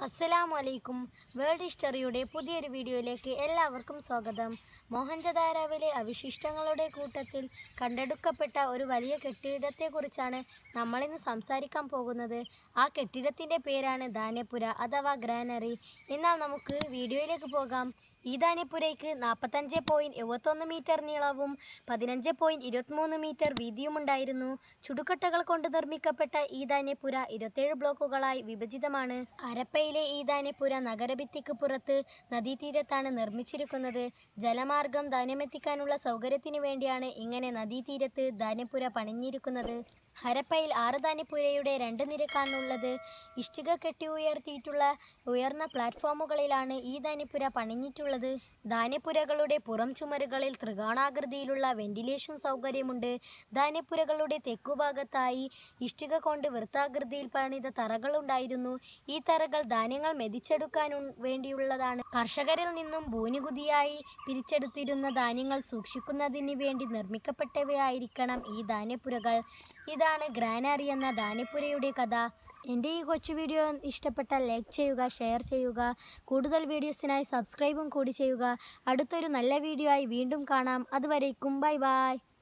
അസ്സലാമു അലൈക്കും വേൾഡ് ഹിസ്റ്ററിയുടെ പുതിയൊരു വീഡിയോയിലേക്ക് എല്ലാവർക്കും സ്വാഗതം മോഹൻജദാരോവിലെ അവശിഷ്ടങ്ങളുടെ കൂട്ടത്തിൽ കണ്ടെടുക്കപ്പെട്ട ഒരു വലിയ കെട്ടിടത്തെക്കുറിച്ചാണ് നമ്മളിന്ന് സംസാരിക്കാൻ പോകുന്നത് ആ കെട്ടിടത്തിൻ്റെ പേരാണ് ധാന്യപുര അഥവാ ഗ്രാനറി എന്നാൽ നമുക്ക് വീഡിയോയിലേക്ക് പോകാം ഈ ധാന്യപുരയ്ക്ക് നാൽപ്പത്തഞ്ച് പോയിൻറ്റ് എഴുപത്തൊന്ന് മീറ്റർ നീളവും പതിനഞ്ച് പോയിൻറ്റ് ഇരുപത്തിമൂന്ന് മീറ്റർ വീതിയുമുണ്ടായിരുന്നു ചുടുകട്ടകൾ കൊണ്ട് നിർമ്മിക്കപ്പെട്ട ഈ ധാന്യപുര ഇരുപത്തേഴ് ബ്ലോക്കുകളായി വിഭജിതമാണ് ഹരപ്പയിലെ ഈ ധാന്യപുര നഗരഭിത്തിക്ക് പുറത്ത് നദീതീരത്താണ് നിർമ്മിച്ചിരിക്കുന്നത് ജലമാർഗം ധാന്യമെത്തിക്കാനുള്ള സൗകര്യത്തിന് വേണ്ടിയാണ് ഇങ്ങനെ നദീതീരത്ത് ധാന്യപുര പണിഞ്ഞിരിക്കുന്നത് ഹരപ്പയിൽ ആറ് ധാന്യപുരയുടെ രണ്ട് നിരക്കാണുള്ളത് ഇഷ്ടിക കെട്ടി ഉയർത്തിയിട്ടുള്ള ഉയർന്ന പ്ലാറ്റ്ഫോമുകളിലാണ് ഈ ധാന്യപുര പണിഞ്ഞിട്ടുള്ളത് ധാന്യപുരകളുടെ പുറം ചുമരുകളിൽ ത്രികോണാകൃതിയിലുള്ള വെന്റിലേഷൻ സൗകര്യമുണ്ട് ധാന്യപുരകളുടെ തെക്കുഭാഗത്തായി ഇഷ്ടിക കൊണ്ട് വൃത്താകൃതിയിൽ പണിത തറകളുണ്ടായിരുന്നു ഈ തറകൾ ധാന്യങ്ങൾ മെതിച്ചെടുക്കാൻ ഉൺ- വേണ്ടിയുള്ളതാണ് കർഷകരിൽ നിന്നും ഭൂനികുതിയായി പിരിച്ചെടുത്തിരുന്ന ധാന്യങ്ങൾ സൂക്ഷിക്കുന്നതിന് വേണ്ടി നിർമ്മിക്കപ്പെട്ടവയായിരിക്കണം ഈ ധാന്യപുരകൾ ഇതാണ് ഗ്രാനറി എന്ന ധാന്യപുരയുടെ കഥ എൻ്റെ ഈ കൊച്ചു വീഡിയോ ഇഷ്ടപ്പെട്ടാൽ ലൈക്ക് ചെയ്യുക ഷെയർ ചെയ്യുക കൂടുതൽ വീഡിയോസിനായി സബ്സ്ക്രൈബും കൂടി ചെയ്യുക അടുത്തൊരു നല്ല വീഡിയോ ആയി വീണ്ടും കാണാം അതുവരേക്കും ബൈ ബൈ